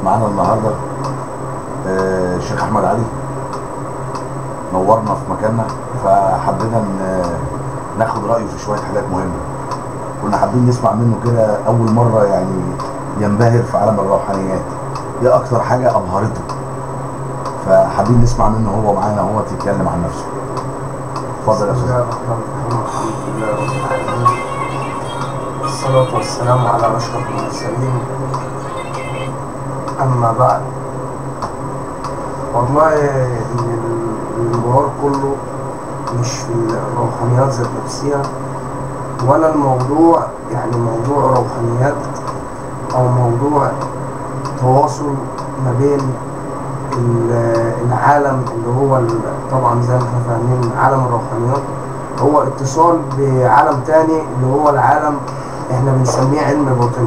معانا النهارده آه، الشيخ احمد علي نورنا في مكاننا فحبينا ان ناخد رايه في شويه حاجات مهمه كنا حابين نسمع منه كده اول مره يعني ينبهر في عالم الروحانيات ايه اكتر حاجه ابهرته فحابين نسمع منه هو معانا هو يتكلم عن نفسه اتفضل يا بسم استاذ الله الرحمن الرحيم الحمد لله رب العالمين الصلاة والسلام على أشرف المرسلين أما بعد والله إن الموضوع كله مش في الروحانيات ذات نفسها ولا الموضوع يعني موضوع روحانيات أو موضوع تواصل ما بين ال- العالم اللي هو ال- طبعا زي ما احنا فاهمين عالم الروحانيات هو اتصال بعالم تاني اللي هو العالم احنا بنسميه علم باطني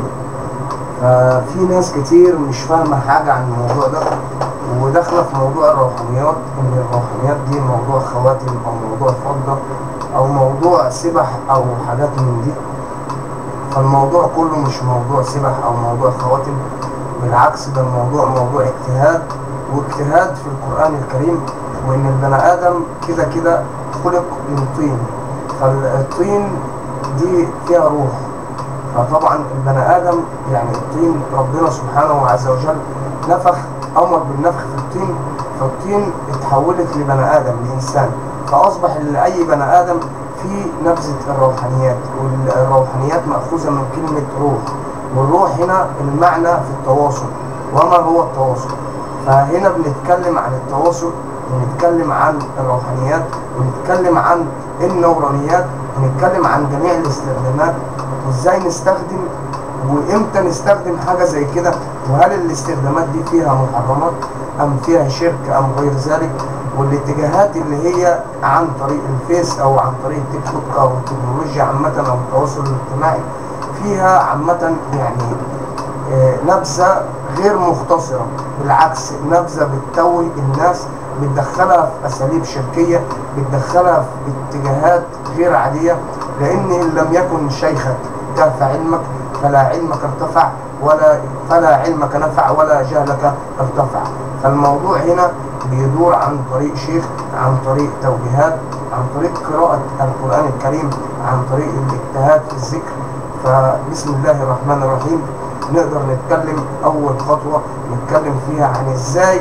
ففي ناس كتير مش فاهمة حاجة عن الموضوع ده وداخلة في موضوع الروحانيات ان الروحانيات دي موضوع خواتم او موضوع فضة او موضوع سبح او حاجات من دي فالموضوع كله مش موضوع سبح او موضوع خواتم بالعكس ده الموضوع موضوع اجتهاد واجتهاد في القرآن الكريم وإن البني آدم كده كده خلق من طين فالطين دي فيها روح فطبعا البني آدم يعني الطين ربنا سبحانه عز وجل نفخ أمر بالنفخ في الطين فالطين اتحولت لبني آدم لإنسان فأصبح لأي بني آدم في نبذة الروحانيات والروحانيات مأخوذة من كلمة روح والروح هنا المعنى في التواصل وما هو التواصل فهنا بنتكلم عن التواصل ونتكلم عن الروحانيات ونتكلم عن النورانيات ونتكلم عن جميع الاستخدامات وازاي نستخدم وامتى نستخدم حاجة زي كده وهل الاستخدامات دي فيها محرمات ام فيها شرك ام غير ذلك والاتجاهات اللي هي عن طريق الفيس او عن طريق التيك توك او التكنولوجيا عامة او التواصل الاجتماعي فيها عامة يعني آه، نبذة غير مختصرة بالعكس نبذة بتتوه الناس بتدخلها في أساليب شركية بتدخلها في اتجاهات غير عادية لأن إن لم يكن شيخك كاف علمك فلا علمك ارتفع ولا فلا علمك نفع ولا جهلك ارتفع فالموضوع هنا بيدور عن طريق شيخ عن طريق توجيهات عن طريق قراءة القرآن الكريم عن طريق الاجتهاد في الذكر فبسم الله الرحمن الرحيم نقدر نتكلم أول خطوة نتكلم فيها عن إزاي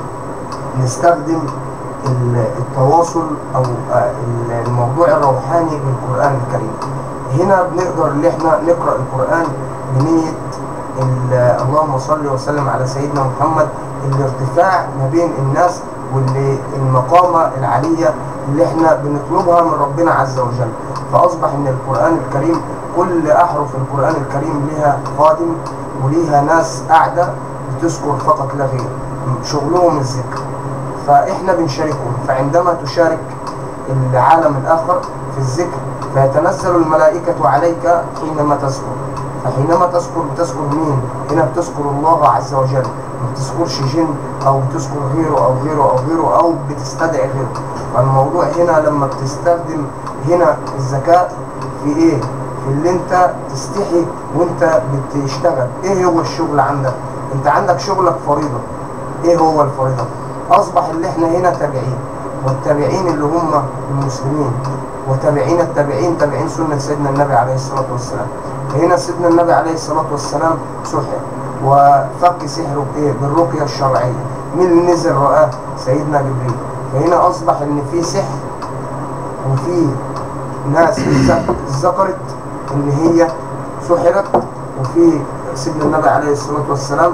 نستخدم ال- التواصل أو آه، ال- الموضوع الروحاني بالقرآن الكريم هنا بنقدر إن إحنا نقرأ القرآن بنية ال- اللهم صل وسلم على سيدنا محمد الارتفاع ما بين الناس واللي المقامة العالية اللي احنا بنطلبها من ربنا عز وجل فأصبح إن القرآن الكريم كل أحرف القرآن الكريم لها خادم وليها ناس قاعدة بتذكر فقط لا غير شغلهم الذكر فإحنا بنشاركهم فعندما تشارك العالم الآخر في الذكر فيتنزل الملائكة عليك حينما تذكر فحينما تذكر بتذكر مين؟ هنا بتذكر الله عز وجل ما بتذكرش جن أو بتذكر غيره أو غيره أو غيره أو بتستدعي غيره فالموضوع هنا لما بتستخدم هنا الذكاء في إيه؟ في اللي أنت تستحي وأنت بتشتغل إيه هو الشغل عندك؟ أنت عندك شغلك فريضة إيه هو الفريضة؟ أصبح اللي إحنا هنا تابعين والتابعين اللي هم المسلمين وتابعين التابعين تابعين سنة سيدنا النبي عليه الصلاة والسلام فهنا سيدنا النبي عليه الصلاة والسلام سحر وفك سحره بإيه؟ بالرقية الشرعية مين اللي نزل رآه؟ سيدنا جبريل فهنا أصبح إن في سحر وفي ناس ذكرت إن هي سحرت وفي سيدنا النبي عليه الصلاة والسلام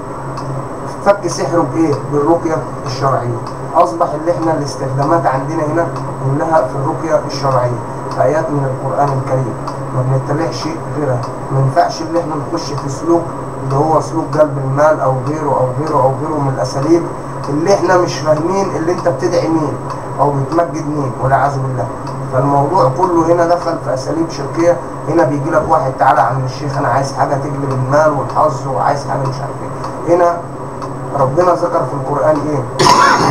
فك سحره بايه بالرقيه الشرعيه اصبح اللي احنا الاستخدامات عندنا هنا كلها في الرقيه الشرعيه في ايات من القران الكريم ما بنتبعش غيرها ما ينفعش اللي احنا نخش في سلوك اللي هو سلوك جلب المال او غيره او غيره او غيره من الاساليب اللي احنا مش فاهمين اللي انت بتدعي مين او بتمجد مين والعياذ بالله فالموضوع كله هنا دخل في اساليب شركيه هنا بيجي لك واحد تعالى عم الشيخ انا عايز حاجه تجلب المال والحظ وعايز حاجه مش عارف ايه هنا ربنا ذكر في القرآن إيه؟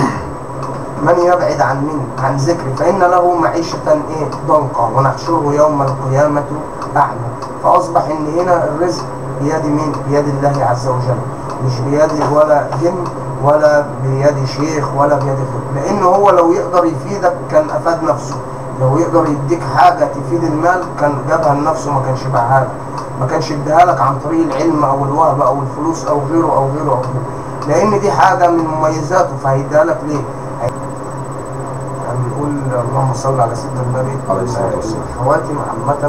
من يبعد عن من عن ذكري فإن له معيشة إيه؟ ضنكا ونحشره يوم القيامة أعمى فأصبح إن هنا الرزق بيد مين؟ بيد الله عز وجل مش بيد ولا جن ولا بيد شيخ ولا بيد غيره لان هو لو يقدر يفيدك كان افاد نفسه لو يقدر يديك حاجه تفيد المال كان جابها لنفسه ما كانش باعها لك ما كانش اداها لك عن طريق العلم او الوهب او الفلوس او غيره او غيره او غيره لان دي حاجه من مميزاته فهيديها لك ليه؟ هي- بنقول اللهم صل على سيدنا النبي عليه الصلاة والسلام. الخواتم عامه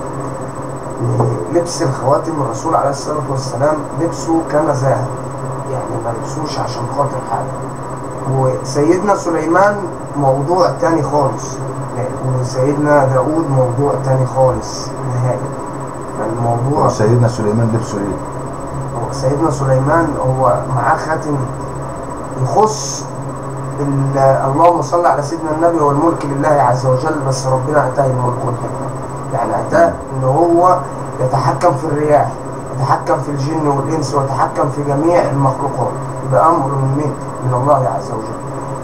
لبس الخواتم الرسول عليه الصلاه والسلام لبسه كان ذهب يعني ما لبسوش عشان خاطر حاجه وسيدنا سليمان موضوع تاني خالص وسيدنا داود موضوع تاني خالص نهائي فالموضوع وسيدنا سليمان لبسه ايه؟ هو سيدنا سليمان هو معاه خاتم يخص ال- اللهم صل على سيدنا النبي والملك لله عز وجل بس ربنا اتاه الملك والحكمه يعني اتاه ان هو يتحكم في الرياح يتحكم في الجن والانس ويتحكم في جميع المخلوقات بامر من مين؟ من الله عز وجل.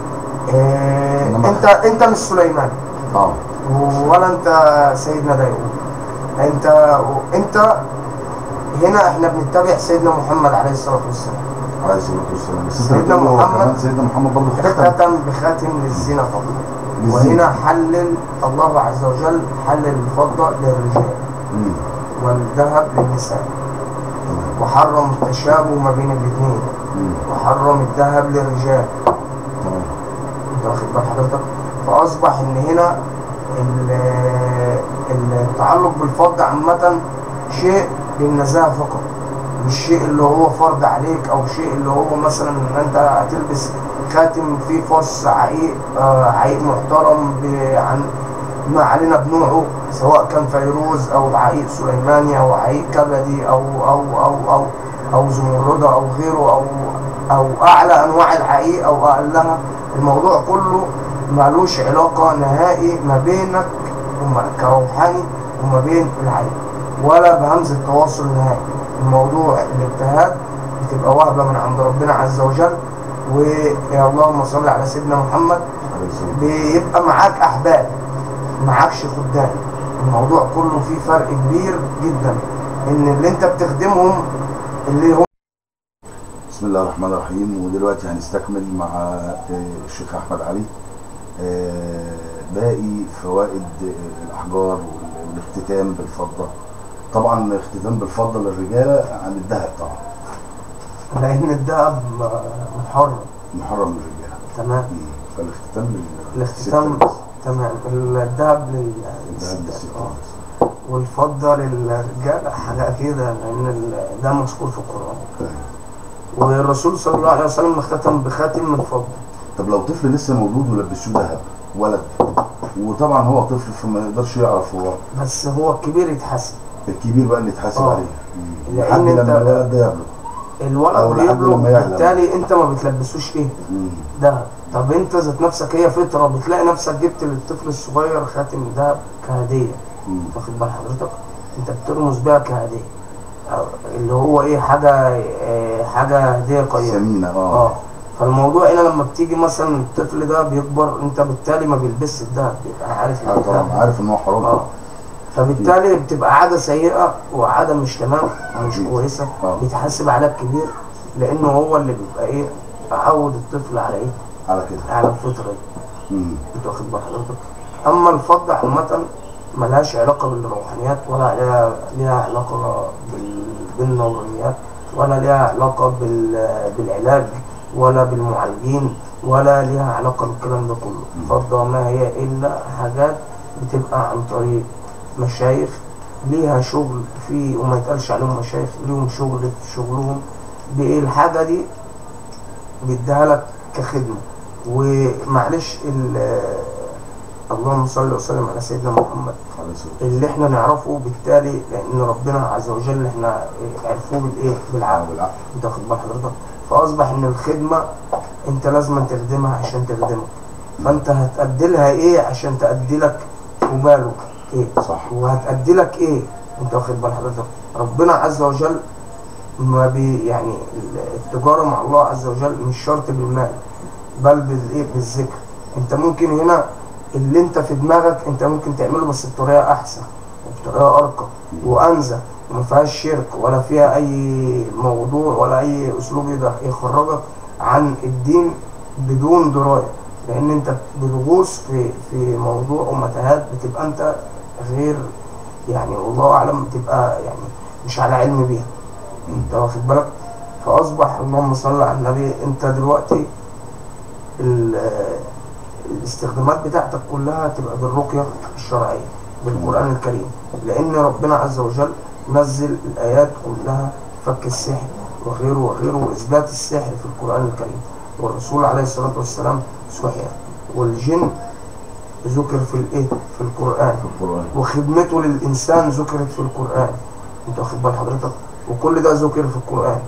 إيه إنما- انت انت مش سليمان اه ولا انت سيدنا داوود انت انت هنا احنا بنتبع سيدنا محمد عليه الصلاه والسلام عليه الصلاه والسلام بس انت سيدنا بتقول هو محمد- كمان سيدنا محمد برضه ختم ختم بخاتم للزنا فضلا للزنا. وهنا حلل الله عز وجل حلل الفضه للرجال مم. والذهب للنساء تمام. وحرم التشابه ما بين الاثنين مم. وحرم الذهب للرجال تمام انت واخد بال حضرتك فاصبح ان هنا ال- التعلق بالفضل عامه شيء للنزاهه فقط مش شيء اللي هو فرض عليك او شيء اللي هو مثلا ان انت هتلبس خاتم فيه فص عقيق آه، عقيق محترم ب- عن ما علينا بنوعه سواء كان فيروز او عقيق سليماني او عقيق كبدي او او او او او زمردة او غيره او او اعلى انواع العقيق او اقلها الموضوع كله مالوش علاقة نهائي ما بينك وما كروحاني وما بين العقيق ولا بهمزة تواصل نهائي الموضوع الاجتهاد بتبقى وهبة من عند ربنا عز وجل ويا اللهم صل على سيدنا محمد عليه الصلاه بيبقى معاك احباب معاكش خدام الموضوع كله فيه فرق كبير جدا ان اللي انت بتخدمهم اللي هم بسم الله الرحمن الرحيم ودلوقتي هنستكمل مع آه، الشيخ احمد علي آه، باقي فوائد آه، الاحجار وال- والاختتام بالفضه طبعا الاختتام بالفضه للرجاله عن الذهب طبعا لان الذهب محرم محرم للرجاله تمام مم. فالاختتام لل- الاختتام للست بس. تمام الذهب لل- الذهب للست للستات آه. بس. والفضة للرجال حاجة كده لأن ال- ده مذكور في القرآن طيب. والرسول صلى الله عليه وسلم ختم بخاتم من فضة طب لو طفل لسه مولود ولبسوه ذهب ولد وطبعا هو طفل فما يقدرش يعرف هو بس هو الكبير يتحسب الكبير بقى اللي يتحاسب آه. عليه مم. لأن لحد أنت- لما الولد ده يبلغ أو الولد لحد بيبلغ لما يعلم. بالتالي أنت ما بتلبسوش إيه مم. دهب طب أنت ذات نفسك هي فطرة بتلاقي نفسك جبت للطفل الصغير خاتم دهب كهدية مم. واخد بال حضرتك انت بترمز بيها كهديه أو- اللي هو ايه حاجه اه حاجه هديه قيمه ثمينة اه اه فالموضوع هنا لما بتيجي مثلا الطفل ده بيكبر انت بالتالي ما بيلبسش الدهب بيبقى عارف ان آه طبعا الدهب عارف ان هو حرام اه فبالتالي بتبقى عاده سيئه وعاده مش تمام مش أكيد. كويسه آه. بيتحاسب عليها الكبير لانه هو اللي بيبقى ايه عود الطفل على ايه على كده على الفطره دي مم. انت واخد بال حضرتك اما الفضة عامة ملهاش علاقة بالروحانيات ولا ليها ليها علاقة بال... بالنظريات ولا ليها علاقة بال... بالعلاج ولا بالمعالجين ولا ليها علاقة بالكلام ده كله الفضة ما هي إلا حاجات بتبقى عن طريق مشايخ ليها شغل في وما يتقالش عليهم مشايخ ليهم شغل في شغلهم بالحاجة دي بيديها لك كخدمة ومعلش ال- اللهم صل وسلم على سيدنا محمد عليه الصلاة والسلام. اللي احنا نعرفه بالتالي لان ربنا عز وجل احنا عرفوه بالايه آه، بالعقل بالعقل انت واخد بال حضرتك فاصبح ان الخدمه انت لازم تخدمها عشان تخدمك فانت هتأدي لها ايه عشان تأدي لك وباله ايه صح وهتأدي لك ايه انت واخد بال حضرتك ربنا عز وجل ما بي يعني التجاره مع الله عز وجل مش شرط بالمال بل بالايه بالذكر انت ممكن هنا اللي انت في دماغك انت ممكن تعمله بس بطريقه احسن وبطريقه ارقى وانزه وما فيهاش شرك ولا فيها اي موضوع ولا اي اسلوب يقدر يخرجك عن الدين بدون درايه لان انت بتغوص في في موضوع ومتاهات بتبقى انت غير يعني والله اعلم بتبقى يعني مش على علم بيها انت واخد بالك فاصبح اللهم صل على النبي انت دلوقتي ال- الاستخدامات بتاعتك كلها تبقى بالرقية الشرعية بالقرآن الكريم لأن ربنا عز وجل نزل الآيات كلها فك السحر وغيره وغيره وإثبات السحر في القرآن الكريم والرسول عليه الصلاة والسلام سحر والجن ذكر في الإيه في القرآن في القرآن وخدمته للإنسان ذكرت في القرآن انت واخد بال حضرتك وكل ده ذكر في القرآن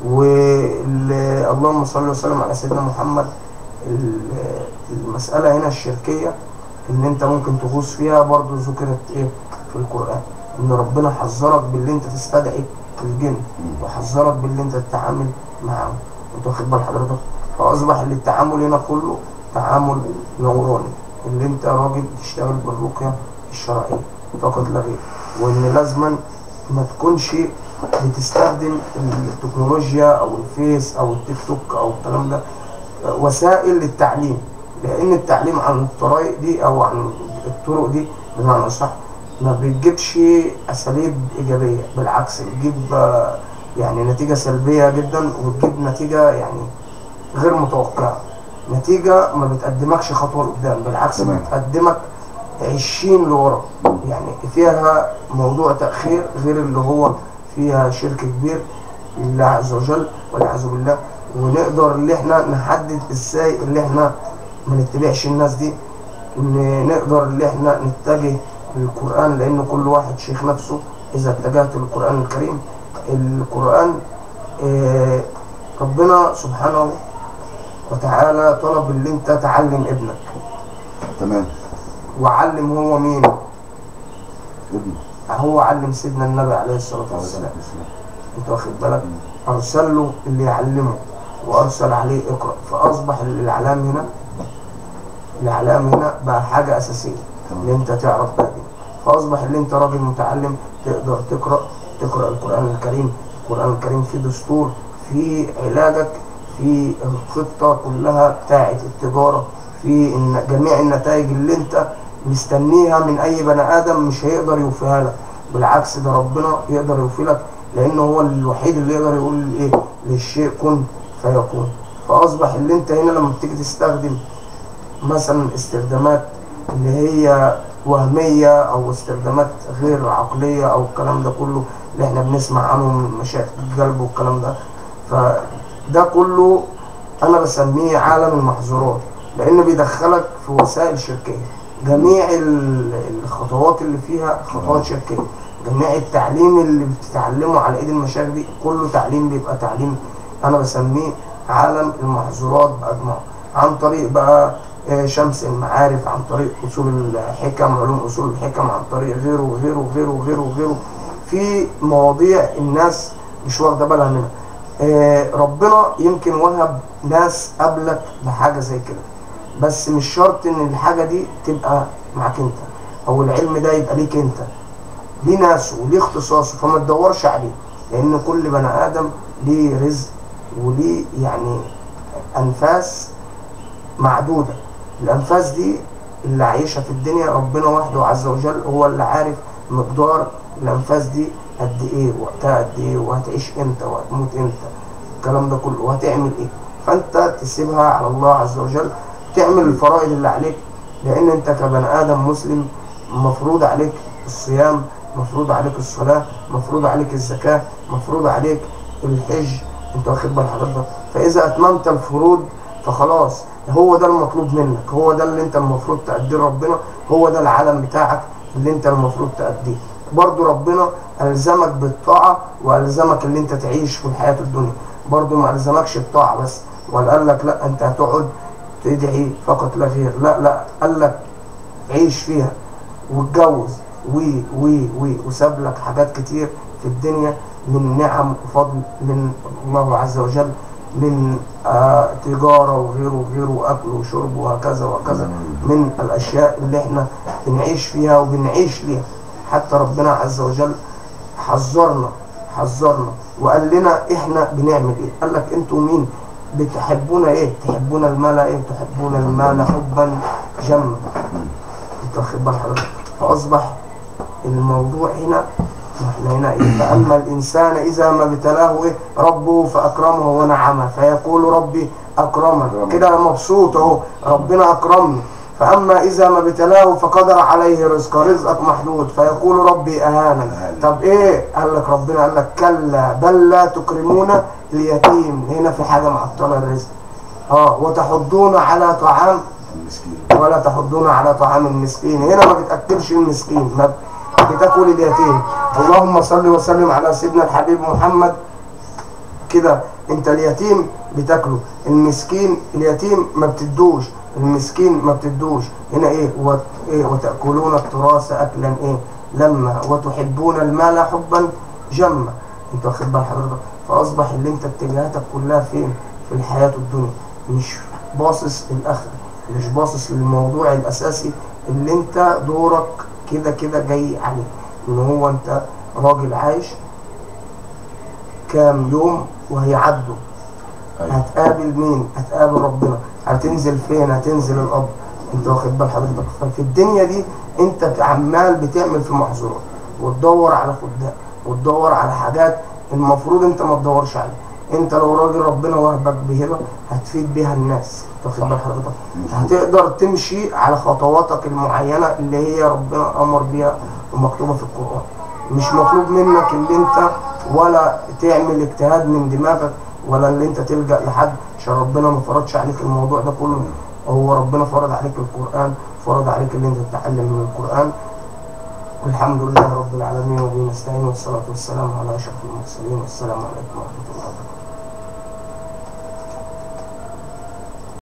واللهم صل وسلم على سيدنا محمد ال- المسألة هنا الشركية ان انت ممكن تغوص فيها برضو ذكرت ايه في القرآن ان ربنا حذرك باللي انت تستدعي الجن وحذرك باللي انت تتعامل معاهم انت واخد بال حضرتك فاصبح اللي التعامل هنا كله تعامل نوراني اللي انت راجل تشتغل بالرقية الشرعية فقط لا غير وان لازما ما تكونش بتستخدم التكنولوجيا او الفيس او التيك توك او الكلام ده وسائل للتعليم لان التعليم عن الطريق دي او عن الطرق دي بمعنى صح ما بتجيبش اساليب ايجابيه بالعكس بتجيب آه، يعني نتيجه سلبيه جدا وبتجيب نتيجه يعني غير متوقعه نتيجه ما بتقدمكش خطوه لقدام بالعكس تمام. بتقدمك 20 لورا يعني فيها موضوع تاخير غير اللي هو فيها شرك كبير لله عز وجل والعياذ بالله ونقدر اللي احنا نحدد ازاي اللي احنا ما نتبعش الناس دي ان نقدر اللي احنا نتجه للقرآن لان كل واحد شيخ نفسه اذا اتجهت للقرآن الكريم القرآن آه، ربنا سبحانه وتعالى طلب اللي انت تعلم ابنك تمام وعلم هو مين ابني هو علم سيدنا النبي عليه الصلاة والسلام انت واخد بالك ارسل له اللي يعلمه وارسل عليه اقرا فاصبح الاعلام هنا الاعلام هنا بقى حاجه اساسيه ان انت تعرف ده دي. فاصبح اللي انت راجل متعلم تقدر تقرا تقرا القران الكريم القران الكريم فيه دستور فيه علاجك في الخطه كلها بتاعه التجاره في ان جميع النتائج اللي انت مستنيها من اي بني ادم مش هيقدر يوفيها لك بالعكس ده ربنا يقدر يوفي لك لانه هو الوحيد اللي يقدر يقول ايه للشيء كن فيكون فاصبح اللي انت هنا لما بتيجي تستخدم مثلا استخدامات اللي هي وهمية او استخدامات غير عقلية او الكلام ده كله اللي احنا بنسمع عنه من مشاكل القلب والكلام ده فده كله انا بسميه عالم المحظورات لان بيدخلك في وسائل شركية جميع ال- الخطوات اللي فيها خطوات شركية جميع التعليم اللي بتتعلمه على ايد المشايخ دي كله تعليم بيبقى تعليم انا بسميه عالم المحظورات باجمعه عن طريق بقى آه، شمس المعارف عن طريق اصول الحكم علوم اصول الحكم عن طريق غيره وغيره وغيره وغيره وغيره في مواضيع الناس مش واخده بالها منها آه، ربنا يمكن وهب ناس قبلك بحاجه زي كده بس مش شرط ان الحاجه دي تبقى معاك انت او العلم ده يبقى ليك انت ليه ناسه وليه اختصاصه فما تدورش عليه لان كل بني ادم ليه رزق وليه يعني انفاس معدوده الانفاس دي اللي عايشها في الدنيا ربنا وحده عز وجل هو اللي عارف مقدار الانفاس دي قد ايه وقتها قد ايه وهتعيش امتى وهتموت امتى الكلام ده كله وهتعمل ايه فانت تسيبها على الله عز وجل تعمل الفرائض اللي عليك لان انت كبني ادم مسلم مفروض عليك الصيام مفروض عليك الصلاة مفروض عليك الزكاة مفروض عليك الحج انت واخد بال حضرتك فاذا اتممت الفروض فخلاص هو ده المطلوب منك هو ده اللي انت المفروض تأديه ربنا هو ده العالم بتاعك اللي انت المفروض تأديه برضو ربنا ألزمك بالطاعة وألزمك اللي انت تعيش في الحياة الدنيا برضو ما ألزمكش الطاعة بس ولا قال لك لا انت هتقعد تدعي فقط لا غير لا لا قال لك عيش فيها واتجوز و و و وساب لك حاجات كتير في الدنيا من نعم وفضل من الله عز وجل من آه تجارة وغيره وغيره وأكل وشرب وهكذا وهكذا من الأشياء اللي احنا بنعيش فيها وبنعيش ليها حتى ربنا عز وجل حذرنا حذرنا وقال لنا احنا بنعمل ايه قال لك انتوا مين بتحبون ايه تحبون المال ايه تحبون المال حبا جما انت واخد بال حضرتك فاصبح الموضوع هنا ما احنا هنا ايه فاما الانسان اذا ما ابتلاه ايه ربه فاكرمه ونعمه فيقول ربي اكرمن كده انا مبسوط اهو ربنا اكرمني فاما اذا ما ابتلاه فقدر عليه رزقه رزقك محدود فيقول ربي اهانا طب ايه قال لك ربنا قال لك كلا بل لا تكرمون اليتيم هنا في حاجه معطله الرزق اه وتحضون على طعام المسكين ولا تحضون على طعام المسكين هنا ما بتاكلش المسكين ما بتاكل اليتيم اللهم صل وسلم على سيدنا الحبيب محمد كده انت اليتيم بتاكله المسكين اليتيم ما بتدوش المسكين ما بتدوش هنا ايه, وت... إيه وتاكلون التراث اكلا ايه لما وتحبون المال حبا جما انت واخد بال حضرتك فاصبح اللي انت اتجاهاتك كلها فين في الحياه الدنيا مش باصص للاخره مش باصص للموضوع الاساسي اللي انت دورك كده كده جاي عليه ان هو انت راجل عايش كام يوم وهيعدوا ايوه هتقابل مين هتقابل ربنا هتنزل فين هتنزل الارض انت واخد بال حضرتك ففي الدنيا دي انت عمال بتعمل في محظورات وتدور على خدام وتدور على حاجات المفروض انت ما تدورش عليها انت لو راجل ربنا وهبك بهبه هتفيد بيها الناس انت واخد بال حضرتك هتقدر تمشي على خطواتك المعينه اللي هي ربنا امر بيها ومكتوبه في القران مش مطلوب منك اللي انت ولا تعمل اجتهاد من دماغك ولا اللي انت تلجا لحد عشان ربنا ما فرضش عليك الموضوع ده كله هو ربنا فرض عليك القران فرض عليك اللي انت تتعلم من القران والحمد لله رب العالمين وبه نستعين والصلاه والسلام على اشرف المرسلين والسلام عليكم ورحمه الله وبركاته